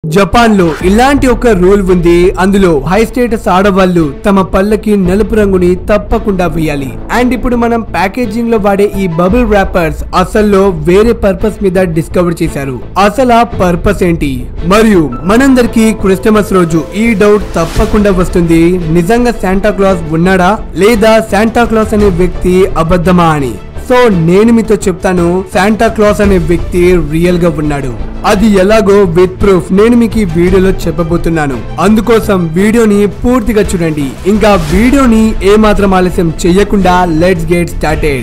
Japan లో ఇలాంటి ఒక రూల్ ఉంది అందులో హై స్టేటస్ ఆడవాళ్ళు తమ పళ్ళకి నలుపు రంగుని తప్పకుండా వేయాలి అండ్ ఇప్పుడు మనం ప్యాకేజింగ్ లో వాడే ఈ బబుల్ ర్యాపర్స్ అసల్లో వేరే పర్పస్ మీద డిస్కవర్ చేశారు అసలు ఆ పర్పస్ ఏంటి మరియు మనందరికి క్రిస్టమస్ రోజు ఈ డౌట్ తప్పకుండా వస్తుంది నిజంగా శాంటా క్లాస్ ఉన్నాడా లేదా శాంటా క్లాస్ అనే వ్యక్తి అబద్ధమా అని సో నేను మీతో చెప్తాను శాంటా క్లాస్ అనే వ్యక్తి రియల్ గా ఉన్నాడు అది ఎలాగో విత్ ప్రూఫ్ నేను మీకు ఈ వీడియోలో చెప్పబోతున్నాను అందుకోసం వీడియోని పూర్తిగా చూడండి ఇంకా వీడియోని ఏమాత్రం ఆలస్యం చెయ్యకుండా let's get started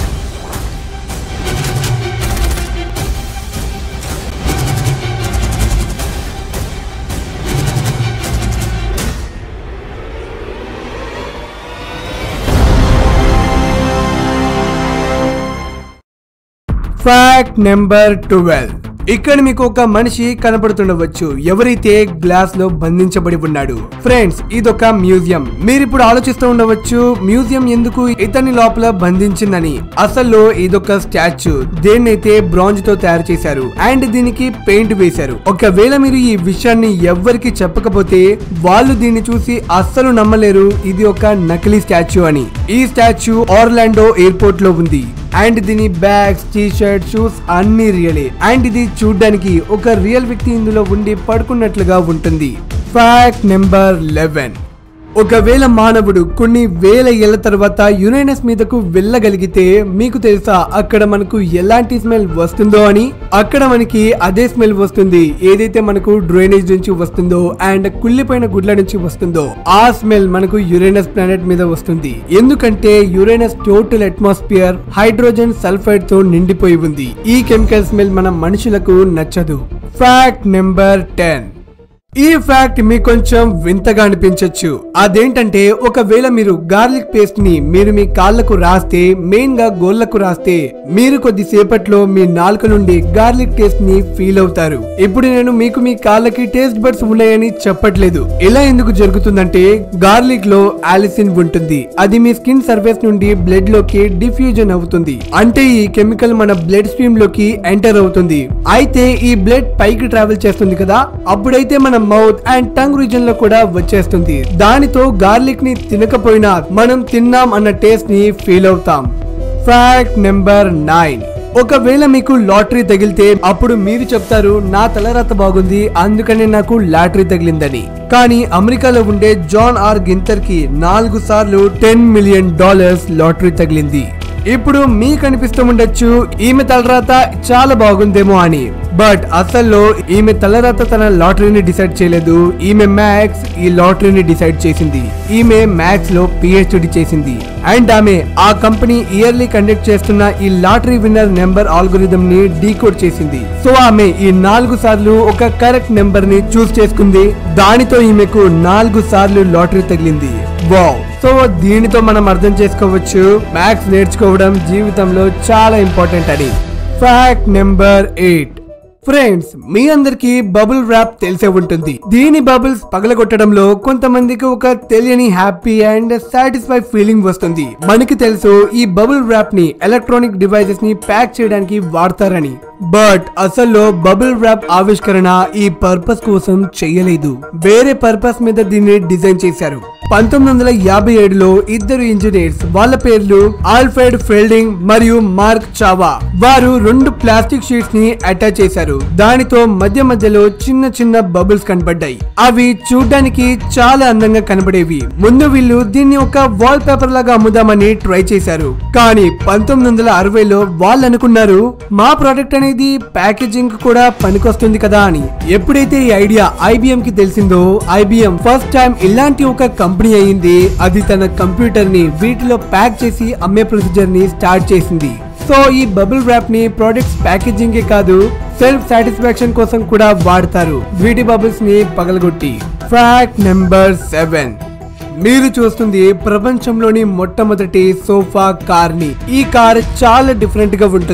fact number twelve ఇక్కడ మీకు ఒక మనిషి కనపడుతుండవచ్చు ఎవరైతే గ్లాస్ లో బంధించబడి ఉన్నాడు ఫ్రెండ్స్ ఇదొక మ్యూజియం మీరు ఇప్పుడు ఆలోచిస్తూ ఉండవచ్చు మ్యూజియం ఎందుకు ఇతని లోపల బంధించిందని అసలు ఇదొక స్టాచ్యూ దేన్నైతే బ్రాంజ్ తో తయారు చేశారు అండ్ దీనికి పెయింట్ వేశారు ఒకవేళ మీరు ఈ విషయాన్ని ఎవ్వరికి చెప్పకపోతే వాళ్ళు దీన్ని చూసి అస్సలు నమ్మలేరు ఇది ఒక నకిలీ స్టాచ్యూ అని ఈ స్టాచ్యూ ఆర్లాండో ఎయిర్పోర్ట్ లో ఉంది అండ్ దీని బ్యాగ్స్ టీ షర్ట్ షూస్ అన్ని రియలే అండ్ ఇది చూడ్డానికి ఒక రియల్ వ్యక్తి ఇందులో ఉండి పడుకున్నట్లుగా ఉంటుంది ఫ్యాక్ట్ నెంబర్ లెవెన్ ఒకవేళ మానవుడు కొన్ని వేల ఏళ్ల తర్వాత యురేనస్ మీదకు వెళ్ళగలిగితే మీకు తెలుసా అక్కడ మనకు ఎలాంటి స్మెల్ వస్తుందో అని అక్కడ మనకి అదే స్మెల్ వస్తుంది ఏదైతే మనకు డ్రైనేజ్ నుంచి వస్తుందో అండ్ కుళ్ళిపోయిన గుడ్ల నుంచి వస్తుందో ఆ స్మెల్ మనకు యురేనస్ ప్లానెట్ మీద వస్తుంది ఎందుకంటే Uranus total atmosphere hydrogen sulphide తో నిండిపోయి ఉంది ఈ కెమికల్ స్మెల్ మన మనుషులకు నచ్చదు ఫ్యాక్ట్ నెంబర్ టెన్ ఈ ఫ్యాక్ట్ మీకు కొంచెం వింతగా అనిపించొచ్చు అదేంటంటే ఒకవేళ మీరు గార్లిక్ పేస్ట్ ని మీరు మీ కాళ్ళకు రాస్తే మెయిన్ గా గోళ్లకు రాస్తే మీరు కొద్దిసేపట్లో మీ నాలుక నుండి గార్లిక్ టేస్ట్ ని ఫీల్ అవుతారు ఇప్పుడు నేను మీకు మీ కాళ్ళకి టేస్ట్ బడ్స్ ఉన్నాయని చెప్పట్లేదు ఇలా ఎందుకు జరుగుతుందంటే గార్లిక్ లో ఆలిసిన్ ఉంటుంది అది మీ స్కిన్ సర్ఫేస్ నుండి బ్లడ్ లోకి డిఫ్యూజన్ అవుతుంది అంటే ఈ కెమికల్ మన బ్లడ్ స్ట్రీమ్ లోకి ఎంటర్ అవుతుంది అయితే ఈ బ్లడ్ పైకి ట్రావెల్ చేస్తుంది కదా అప్పుడైతే మన మౌత్ అండ్ టంగ్ రీజన్ లో కూడా వచ్చేస్తుంది దానితో గార్లిక్ ని తినకపోయినా మనం తిన్నాం అన్న టేస్ట్ ని ఫీల్ అవుతాం ఫ్యాక్ట్ నెంబర్ నైన్ ఒకవేళ మీకు లాటరీ తగిలితే అప్పుడు మీరు చెప్తారు నా తలరాత బాగుంది అందుకనే నాకు లాటరీ తగిలిందని కానీ అమెరికాలో ఉండే జాన్ ఆర్ గింతర్ కి నాలుగు సార్లు టెన్ మిలియన్ డాలర్స్ లాటరీ తగిలింది ఇప్పుడు మీకు అనిపిస్తూ ఉండొచ్చు ఈమె తలరాత చాలా బాగుందేమో అని బట్ అసల్లో ఈమె తలరాత తన లాటరీని డిసైడ్ చేయలేదు ఈమె మ్యాథ్స్ ఈ లాటరీని డిసైడ్ చేసింది ఈమె మ్యాథ్స్ లో పిహెచ్డి చేసింది అండ్ ఆమె ఆ కంపెనీ ఇయర్లీ కండక్ట్ చేస్తున్న ఈ లాటరీ విన్నర్ నెంబర్ ఆల్గోరిథం ని డీకోడ్ చేసింది సో ఆమె ఈ నాలుగు సార్లు ఒక కరెక్ట్ నెంబర్ ని చూస్ చేసుకుంది దానితో ఈమెకు నాలుగు సార్లు లాటరీ తగిలింది వావ్ సో దీనితో మనం అర్థం చేసుకోవచ్చు మ్యాథ్స్ నేర్చుకోవడం జీవితంలో చాలా ఇంపార్టెంట్ అని ఫ్యాక్ట్ నెంబర్ ఎయిట్ ఫ్రెండ్స్ మీ అందరికి బబుల్ ర్యాప్ తెలిసే ఉంటుంది దీని బబుల్స్ పగలగొట్టడంలో కొంతమందికి ఒక తెలియని హ్యాపీ అండ్ సాటిస్ఫై ఫీలింగ్ వస్తుంది మనకి తెలుసు ఈ బబుల్ ర్యాప్ ని ఎలక్ట్రానిక్ డివైసెస్ ని ప్యాక్ చేయడానికి వాడతారని బట్ అసలు బబుల్ ర్యాప్ ఆవిష్కరణ ఈ పర్పస్ కోసం చేయలేదు వేరే పర్పస్ మీద దీన్ని డిజైన్ చేశారు పంతొమ్మిది వందల యాభై ఏడులో ఇద్దరు ఇంజనీర్స్ వాళ్ళ పేర్లు ఆల్ఫ్రెడ్ ఫెల్డింగ్ మరియు మార్క్ చావా వారు రెండు ప్లాస్టిక్ షీట్స్ ని అటాచ్ చేశారు దానితో మధ్య మధ్యలో చిన్న చిన్న బబుల్స్ కనబడ్డాయి అవి చూడ్డానికి చాలా అందంగా కనబడేవి ముందు వీళ్ళు దీన్ని ఒక వాల్ పేపర్ లాగా అమ్ముదామని ట్రై చేశారు కానీ పంతొమ్మిది వందల అరవైలో వాళ్ళు అనుకున్నారు మా ప్రోడక్ట్ అనేది ప్యాకేజింగ్ కూడా పనికొస్తుంది కదా అని ఎప్పుడైతే ఈ ఐడియా ఐబిఎం కి తెలిసిందో ఐబిఎం ఫస్ట్ టైం ఇలాంటి ఒక కంపెనీ అయింది అది తన కంప్యూటర్ ని వీటిలో ప్యాక్ చేసి అమ్మే ప్రొసీజర్ ని స్టార్ట్ చేసింది సో ఈ బబుల్ ర్యాప్ ని ప్రొడక్ట్స్ ప్యాకేజింగ్ కాదు సెల్ఫ్ సాటిస్ఫాక్షన్ కోసం కూడా వాడతారు బ్యూటీ బబుల్స్ ని పగలగొట్టి ఫ్యాక్ట్ నెంబర్ సెవెన్ మీరు చూస్తుంది ప్రపంచంలోని మొట్టమొదటి సోఫా కార్ ని ఈ కార్ చాలా డిఫరెంట్ గా ఉంటుంది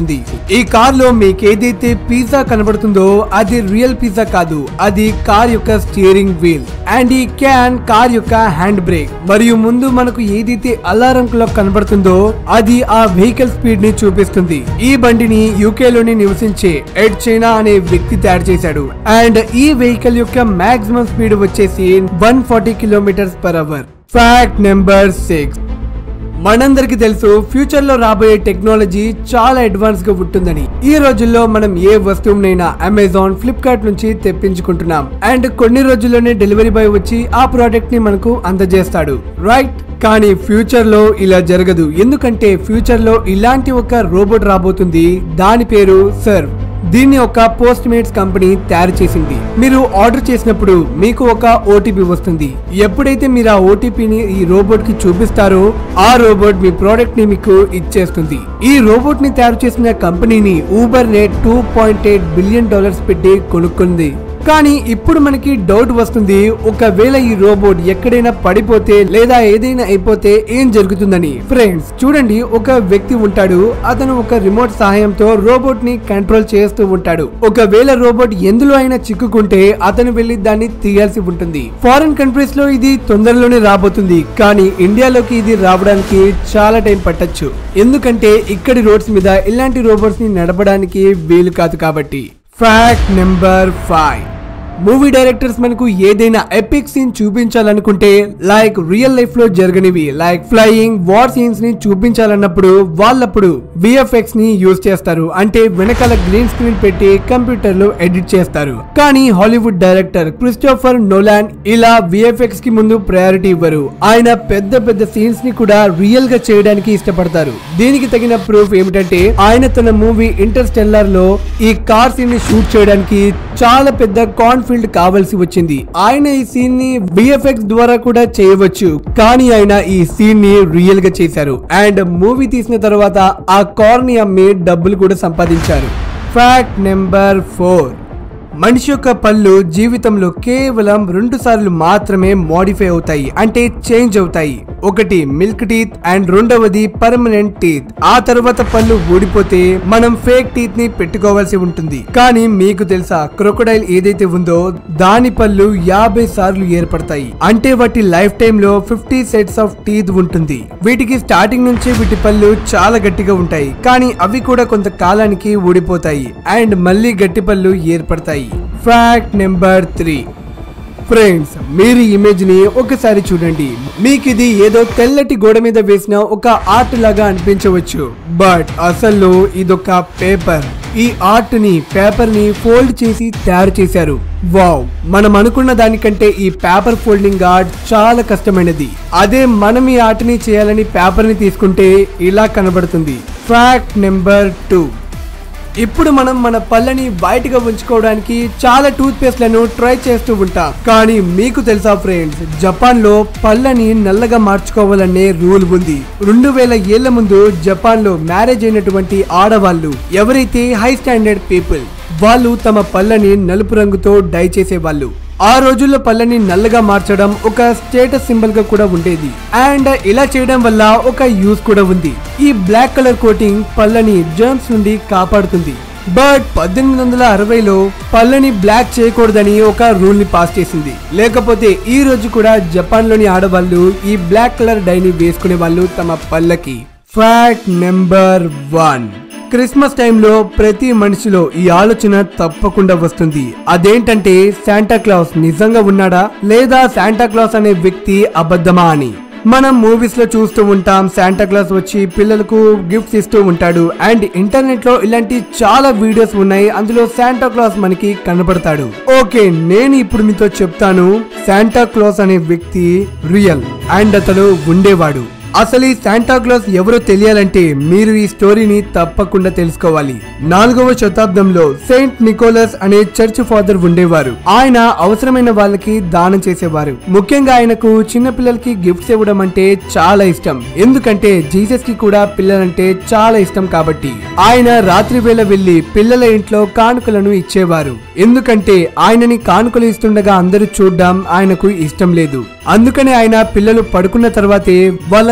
ఈ కార్ లో మీకు ఏదైతే పిజ్జా కనబడుతుందో అది రియల్ పిజ్జా కాదు అది కార్ యొక్క స్టీరింగ్ వీల్ అండ్ ఈ క్యాన్ కార్ యొక్క హ్యాండ్ బ్రేక్ మరియు ముందు మనకు ఏదైతే అలారం క్లాక్ కనబడుతుందో అది ఆ వెహికల్ స్పీడ్ ని చూపిస్తుంది ఈ బండిని యూకే లోని నివసించే ఎడ్ చైనా అనే వ్యక్తి తయారు చేశాడు అండ్ ఈ వెహికల్ యొక్క మాక్సిమం స్పీడ్ వచ్చేసి one forty kilometres per hour fact number six మనందరికి తెలుసు ఫ్యూచర్ లో రాబోయే టెక్నాలజీ చాలా అడ్వాన్స్ గా ఉంటుందని ఈ రోజుల్లో మనం ఏ వస్తువునైనా అమెజాన్ ఫ్లిప్కార్ట్ నుంచి తెప్పించుకుంటున్నాం అండ్ కొన్ని రోజుల్లోనే డెలివరీ బాయ్ వచ్చి ఆ ప్రోడక్ట్ ని మనకు అందజేస్తాడు రైట్ కానీ ఫ్యూచర్ లో ఇలా జరగదు ఎందుకంటే ఫ్యూచర్ లో ఇలాంటి ఒక రోబోట్ రాబోతుంది దాని పేరు సర్వ్ దీన్ని ఒక పోస్ట్ మేట్స్ కంపెనీ తయారు చేసింది మీరు ఆర్డర్ చేసినప్పుడు మీకు ఒక ఓటీపీ వస్తుంది ఎప్పుడైతే మీరు ఆ ఓటీపీని ఈ రోబోట్ కి చూపిస్తారో ఆ రోబోట్ మీ ప్రోడక్ట్ ని మీకు ఇచ్చేస్తుంది ఈ రోబోట్ ని తయారు చేసిన కంపెనీని ఊబర్ నే two point eight billion dollars పెట్టి కొనుక్కుంది కానీ ఇప్పుడు మనకి డౌట్ వస్తుంది ఒకవేళ ఈ రోబోట్ ఎక్కడైనా పడిపోతే లేదా ఏదైనా అయిపోతే ఏం జరుగుతుందని ఫ్రెండ్స్ చూడండి ఒక వ్యక్తి ఉంటాడు అతను ఒక రిమోట్ సహాయంతో రోబోట్ ని కంట్రోల్ చేస్తూ ఉంటాడు ఒకవేళ రోబోట్ ఎందులో అయినా చిక్కుకుంటే అతను వెళ్లి దాన్ని తీయాల్సి ఉంటుంది ఫారిన్ కంట్రీస్ లో ఇది తొందరలోనే రాబోతుంది కానీ ఇండియాలోకి ఇది రావడానికి చాలా టైం పట్టొచ్చు ఎందుకంటే ఇక్కడి రోడ్స్ మీద ఇలాంటి రోబోట్స్ ని నడపడానికి వీలు కాదు కాబట్టి fact number five movie directors మనకు ఏదైనా ఎపిక్ సీన్ చూపించాలనుకుంటే లైక్ రియల్ లైఫ్ లో జరగనివి లైక్ ఫ్లయింగ్ వార్ సీన్స్ ని చూపించాలన్నప్పుడు వాళ్ళప్పుడు విఎఫ్ఎక్స్ ని యూజ్ చేస్తారు అంటే వెనకాల గ్రీన్ స్క్రీన్ పెట్టి కంప్యూటర్ లో ఎడిట్ చేస్తారు కానీ హాలీవుడ్ డైరెక్టర్ క్రిస్టోఫర్ నోలాన్ ఇలా విఎఫ్ఎక్స్ కి ముందు ప్రయారిటీ ఇవ్వరు ఆయన పెద్ద పెద్ద సీన్స్ ని కూడా రియల్ గా చేయడానికి ఇష్టపడతారు దీనికి తగిన ప్రూఫ్ ఏమిటంటే ఆయన తన మూవీ ఇంటర్స్టెల్లార్ లో ఈ కార్ సీన్ ని షూట్ చేయడానికి చాలా పెద్ద కాన్ఫీల్డ్ కావాల్సి వచ్చింది ఆయన ఈ సీన్ ని విఎఫ్ఎక్స్ ద్వారా కూడా చేయవచ్చు కానీ ఆయన ఈ సీన్ ని రియల్ గా చేశారు అండ్ మూవీ తీసిన తర్వాత ఆ కార్ ని అమ్మి డబ్బులు కూడా సంపాదించారు ఫ్యాక్ట్ నెంబర్ ఫోర్ మనిషి యొక్క పళ్ళు జీవితంలో కేవలం రెండు సార్లు మాత్రమే మోడిఫై అవుతాయి అంటే చేంజ్ అవుతాయి ఒకటి మిల్క్ టీత్ అండ్ రెండవది పర్మనెంట్ టీత్ ఆ తర్వాత పళ్ళు ఊడిపోతే మనం ఫేక్ టీత్ ని పెట్టుకోవాల్సి ఉంటుంది కానీ మీకు తెలుసా క్రొకడైల్ ఏదైతే ఉందో దాని పళ్ళు యాభై సార్లు ఏర్పడతాయి అంటే వాటి లైఫ్ టైమ్ లో ఫిఫ్టీ సెట్స్ ఆఫ్ టీత్ ఉంటుంది వీటికి స్టార్టింగ్ నుంచే వీటి పళ్ళు చాలా గట్టిగా ఉంటాయి కానీ అవి కూడా కొంత కాలానికి ఊడిపోతాయి అండ్ మళ్ళీ గట్టి పళ్ళు ఏర్పడతాయి ఫ్యాక్ట్ నెంబర్ త్రీ ఫ్రెండ్స్ మీరు ఈ ఇమేజ్ ని ఒకసారి చూడండి మీకు ఇది ఏదో తెల్లటి గోడ మీద వేసిన ఒక ఆర్ట్ లాగా అనిపించవచ్చు బట్ అసలు ఇదొక పేపర్ ఈ ఆర్ట్ ని పేపర్ ని ఫోల్డ్ చేసి తయారు చేశారు వావ్ మనం అనుకున్న దానికంటే ఈ పేపర్ ఫోల్డింగ్ ఆర్ట్ చాలా కష్టమైనది అదే మనం ఈ ఆర్ట్ ని చేయాలని పేపర్ ని తీసుకుంటే ఇలా కనబడుతుంది ఫ్యాక్ట్ నెంబర్ టూ ఇప్పుడు మనం మన పళ్ళని బయటగా ఉంచుకోవడానికి చాలా టూత్ పేస్ట్లను ట్రై చేస్తూ ఉంటాం కానీ మీకు తెలుసా ఫ్రెండ్స్ జపాన్ లో పళ్ళని నల్లగా మార్చుకోవాలనే రూల్ ఉంది రెండు వేల ఏళ్ల ముందు జపాన్ లో మ్యారేజ్ అయినటువంటి ఆడవాళ్ళు ఎవరైతే హై స్టాండర్డ్ పీపుల్ వాళ్ళు తమ పళ్ళని నలుపు రంగుతో డై చేసేవాళ్ళు ఆ రోజుల్లో పళ్ళని నల్లగా మార్చడం ఒక స్టేటస్ సింబల్ గా కూడా ఉండేది అండ్ ఇలా చేయడం వల్ల ఒక యూస్ కూడా ఉంది ఈ బ్లాక్ కలర్ కోటింగ్ పళ్ళని జర్మ్స్ నుండి కాపాడుతుంది బట్ పద్దెనిమిది వందల అరవైలో పళ్ళని బ్లాక్ చేయకూడదని ఒక రూల్ ని పాస్ చేసింది లేకపోతే ఈ రోజు కూడా జపాన్ లోని ఆడవాళ్ళు ఈ బ్లాక్ కలర్ డైని వేసుకునే వాళ్ళు తమ పళ్ళకి ఫ్యాక్ట్ నెంబర్ వన్ క్రిస్మస్ టైంలో ప్రతి మనిషిలో ఈ ఆలోచన తప్పకుండా వస్తుంది అదేంటంటే శాంటా క్లాస్ నిజంగా ఉన్నాడా లేదా శాంటా క్లాస్ అనే వ్యక్తి అబద్ధమా అని మనం మూవీస్ లో చూస్తూ ఉంటాం శాంటా క్లాస్ వచ్చి పిల్లలకు గిఫ్ట్స్ ఇస్తూ ఉంటాడు అండ్ ఇంటర్నెట్ లో ఇలాంటి చాలా వీడియోస్ ఉన్నాయి అందులో శాంటా క్లాస్ మనకి కనబడతాడు ఓకే నేను ఇప్పుడు మీతో చెప్తాను శాంటా క్లాస్ అనే వ్యక్తి రియల్ అండ్ అతడు ఉండేవాడు అసలు ఈ శాంటా క్లాస్ ఎవరో తెలియాలంటే మీరు ఈ స్టోరీని తప్పకుండా తెలుసుకోవాలి నాలుగవ శతాబ్దంలో సెయింట్ నికోలస్ అనే చర్చ్ ఫాదర్ ఉండేవారు ఆయన అవసరమైన వాళ్ళకి దానం చేసేవారు ముఖ్యంగా ఆయనకు చిన్న పిల్లలకి గిఫ్ట్స్ ఇవ్వడం అంటే చాలా ఇష్టం ఎందుకంటే జీసస్ కి కూడా పిల్లలంటే చాలా ఇష్టం కాబట్టి ఆయన రాత్రి వేళ వెళ్లి పిల్లల ఇంట్లో కానుకలను ఇచ్చేవారు ఎందుకంటే ఆయనని కానుకలు ఇస్తుండగా అందరూ చూడడం ఆయనకు ఇష్టం లేదు అందుకని ఆయన పిల్లలు పడుకున్న తర్వాతే వాళ్ళ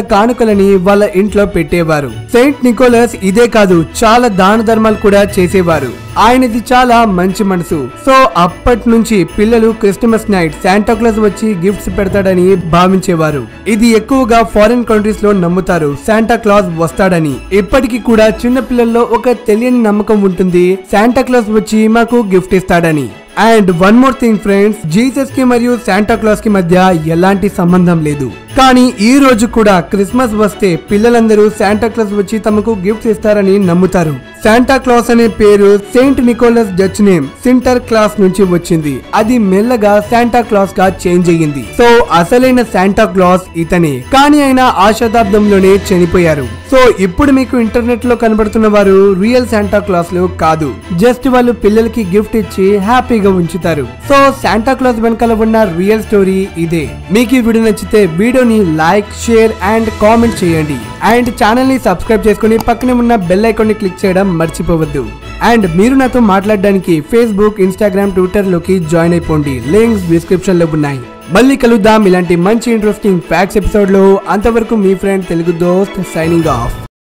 కానుకలని వాళ్ళ ఇంట్లో పెట్టేవారు సెయింట్ నికోలస్ ఇదే కాదు చాలా దాన ధర్మాలు కూడా చేసేవారు ఆయనది చాలా మంచి మనసు సో అప్పటి నుంచి పిల్లలు క్రిస్టమస్ నైట్ శాంటా క్లాస్ వచ్చి గిఫ్ట్స్ పెడతాడని భావించేవారు ఇది ఎక్కువగా ఫారిన్ కంట్రీస్ లో నమ్ముతారు శాంటా క్లాస్ వస్తాడని ఇప్పటికీ కూడా చిన్న పిల్లల్లో ఒక తెలియని నమ్మకం ఉంటుంది శాంటా క్లాస్ వచ్చి మాకు గిఫ్ట్ ఇస్తాడని and one more thing friends Jesus కి మరియు శాంటా క్లాస్ కి మధ్య ఎలాంటి సంబంధం లేదు కానీ ఈ రోజు కూడా క్రిస్మస్ వస్తే పిల్లలందరూ శాంటా క్లాస్ వచ్చి తమకు గిఫ్ట్స్ ఇస్తారని నమ్ముతారు శాంటా క్లాస్ అనే పేరు Saint Nicholas Dutch name Sinter Klaas నుంచి వచ్చింది అది మెల్లగా శాంటా క్లాస్ గా చేంజ్ అయ్యింది సో అసలైన శాంటా క్లాస్ ఇతనే కానీ ఆయన ఆ శతాబ్దంలోనే చనిపోయారు సో ఇప్పుడు మీకు ఇంటర్నెట్ లో కనబడుతున్న వారు రియల్ శాంటా క్లాస్ లో కాదు జస్ట్ వాళ్ళు పిల్లలకి గిఫ్ట్ ఇచ్చి హ్యాపీగా ఉంచుతారు సో శాంటా క్లాస్ వెనకాల ఉన్న రియల్ స్టోరీ ఇదే మీకు ఈ వీడియో నచ్చితే వీడియోని లైక్ షేర్ అండ్ కామెంట్ చేయండి అండ్ ఛానల్ ని సబ్స్క్రైబ్ చేసుకుని పక్కనే ఉన్న బెల్ ఐకాన్ ని క్లిక్ చేయడం మర్చిపోవద్దు అండ్ మీరు నాతో మాట్లాడడానికి ఫేస్బుక్ ఇన్స్టాగ్రామ్ ట్విట్టర్ లోకి జాయిన్ అయిపోండి లింక్స్ డిస్క్రిప్షన్ లో ఉన్నాయి మళ్ళీ కలుద్దాం ఇలాంటి మంచి ఇంట్రెస్టింగ్ ఫ్యాక్ట్స్ ఎపిసోడ్ లో అంతవరకు మీ ఫ్రెండ్ తెలుగు దోస్త్ సైనింగ్ ఆఫ్